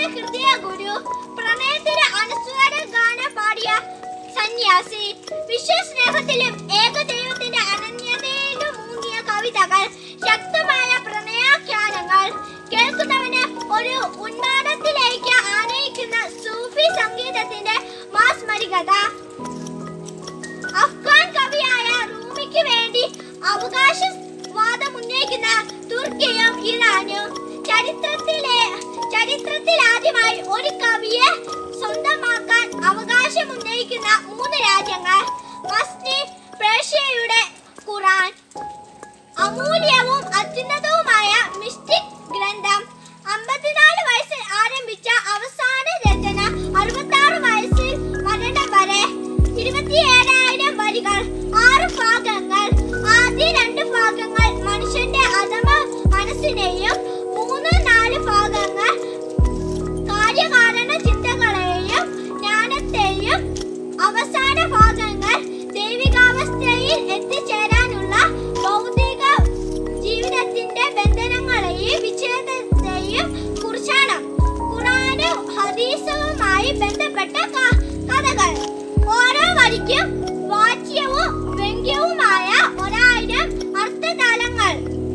ഹൃദയ ഗുരു പ്രണയത്തിന് അനുസ്വാര ഗാനം പാടിയ സന്യാസി വിശ്വസ്നേഹത്തിലും ഏകദൈവത്തിന്റെ അനന്യതയിലും ഊന്നിയ കവിതകൾ ശക്തമായ പ്രണയാഖ്യാനങ്ങൾ കേൾക്കുന്നവന് ഒരു ഉന്മാദത്തിലേക്ക് ആനയിക്കുന്ന സൂഫി സംഗീതത്തിന്റെ മാസ്മരികത അഫ്ഗാൻ കവിയായ റൂമിക്ക് വേണ്ടി അവകാശവാദം ഉന്നയിക്കുന്ന തുർക്കിയും ഇറാനും ചരിത്രത്തിലെ ചരിത്രത്തിൽ ആദ്യമായി ഒരു കവിയെ സ്വന്തമാക്കാൻ അവകാശം ഉന്നയിക്കുന്ന മൂന്ന് രാജ്യങ്ങൾ മസ്ജിദ് പേർഷ്യയുടെ ഖുറാൻ അമൂല്യവും അത്യുന്നതവുമായ മിസ്റ്റിക് ഗ്രന്ഥം അമ്പത്തിനാല് വയസ്സിൽ ആരംഭിച്ച അവസാന രചന അറുപത്താറ് വയസ്സിൽ മരണം വരെ ഇരുപത്തിയേഴായിരം വരികൾ ആറ് ഭാഗങ്ങൾ ആദ്യ രണ്ട് ഭാഗങ്ങൾ മനുഷ്യന്റെ അധമ മനസ്സിനെയും മൂന്ന് നാല് ഭാഗങ്ങൾ കാര്യകാരണ ചിന്തകളെയും ജ്ഞാനത്തെയും അവസാന ഭാഗങ്ങൾ ദൈവികാവസ്ഥയിൽ എത്തിച്ചേരാനുള്ള ഭൗതിക ജീവിതത്തിന്റെ ബന്ധനങ്ങളെയും വിച്ഛേദത്തെയും കുറിച്ചാണ് ഖുറാനും ഹദീസുമായി ബന്ധപ്പെട്ട ക- കഥകൾ ഓരോ വരിക്കും വാച്യവും വ്യംഗ്യവുമായ ഒരായിരം അർത്ഥതലങ്ങൾ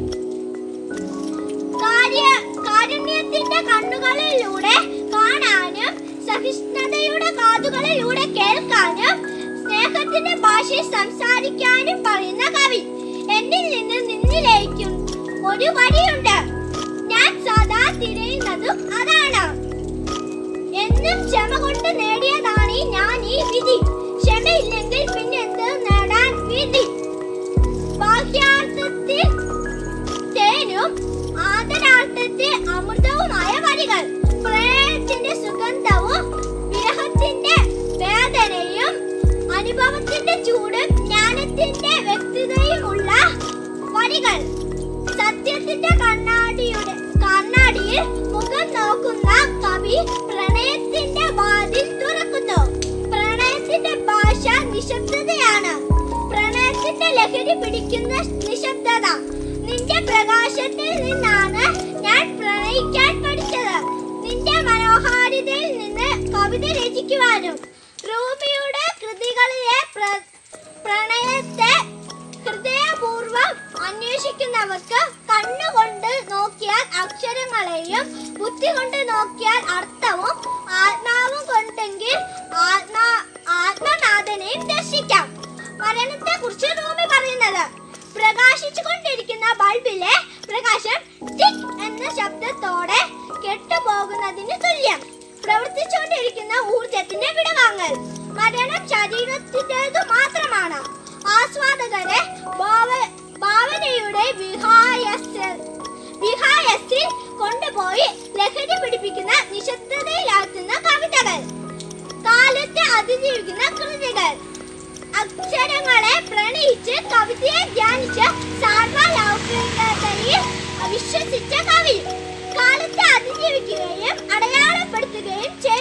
കാര്യ കാരുണ്യത്തിന്റെ കണ്ണുകളിലൂടെ കാണാനും സഹിഷ്ണുതയുടെ കാതുകളിലൂടെ കേൾക്കാനും സ്നേഹത്തിന്റെ ഭാഷയിൽ സംസാരിക്കാനും പറയുന്ന കവി എന്നിൽ നിന്ന് നിന്നിലേക്കും ഒരു വഴിയുണ്ട് ഞാൻ സദാ തിരയുന്നതും അതാണ് എന്നും ക്ഷമ കൊണ്ട് നേടിയതാണ് ഈ ഞാൻ ഈ വിധി ക്ഷമയില്ലെങ്കിൽ പിന്നെ എന്ത് നേടാൻ വിധി ബാഹ്യാർത്ഥത്തിൽ തേനും ആദരാർത്ഥത്തിൽ അമൃതവുമായ വരികൾ പ്രണയത്തിന്റെ സുഗന്ധവും വിരഹത്തിന്റെ വേദനയും അനുഭവത്തിന്റെ ചൂടും ജ്ഞാനത്തിന്റെ വ്യക്തതയുമുള്ള വരികൾ സത്യത്തിന്റെ കണ്ണാടിയുടെ കണ്ണാടിയിൽ മുഖം നോക്കുന്ന കവി പ്രണയത്തിന്റെ വാതിൽ തുറക്കുന്നു പ്രണയത്തിന്റെ ഭാഷ നിശബ്ദതയാണ് പ്രണയത്തിന്റെ ലഹരി പിടിക്കുന്ന നിശബ്ദത നിന്റെ പ്രകാശത്തിൽ നിന്നാണ് ഞാൻ പ്രണയിക്കാൻ പഠിച്ചത് നിന്റെ മനോഹാരിതയിൽ നിന്ന് കവിത രചിക്കുവാനും റൂമിയുടെ കൃതികളിലെ പ്ര- പ്രണയത്തെ ഹൃദയപൂർവ്വം അന്വേഷിക്കുന്നവർക്ക് കണ്ണുകൊണ്ട് നോക്കിയാൽ അക്ഷരങ്ങളെയും ബുദ്ധി കൊണ്ട് നോക്കിയാൽ അർത്ഥവും ആത്മാവും കൊണ്ടെങ്കിൽ ആത്മാ ആത്മനാഥനെയും ദർശിക്കാം മരണത്തെ കുറിച്ച് റൂമി പറയുന്നത് പ്രകാശിച്ചു കൊണ്ടിരിക്കുന്ന ബൾബിലെ പ്രകാശം ടിക് എന്ന ശബ്ദത്തോടെ കെട്ടുപോകുന്നതിന് തുല്യം പ്രവർത്തിച്ചുകൊണ്ടിരിക്കുന്ന ഊർജത്തിന്റെ വിടവാങ്ങൽ മരണം ശരീരത്തിൻ്റെതു മാത്രമാണ് ആസ്വാദകരെ ഭാവ- ഭാവനയുടെ വിഹായസ് വിഹായസിൽ കൊണ്ടുപോയി ലഹരി പിടിപ്പിക്കുന്ന നിശബ്ദതയിലാക്കുന്ന കവിതകൾ കാലത്തെ അതിജീവിക്കുന്ന കൃതികൾ അക്ഷരങ്ങളെ പ്രണയിച്ച് കവിതയെ ധ്യാനിച്ച് സാർവലൗകികതയിൽ വിശ്വസിച്ച കവി കാലത്തെ അതിജീവിക്കുകയും അടയാളപ്പെടുത്തുകയും ചെയ്തു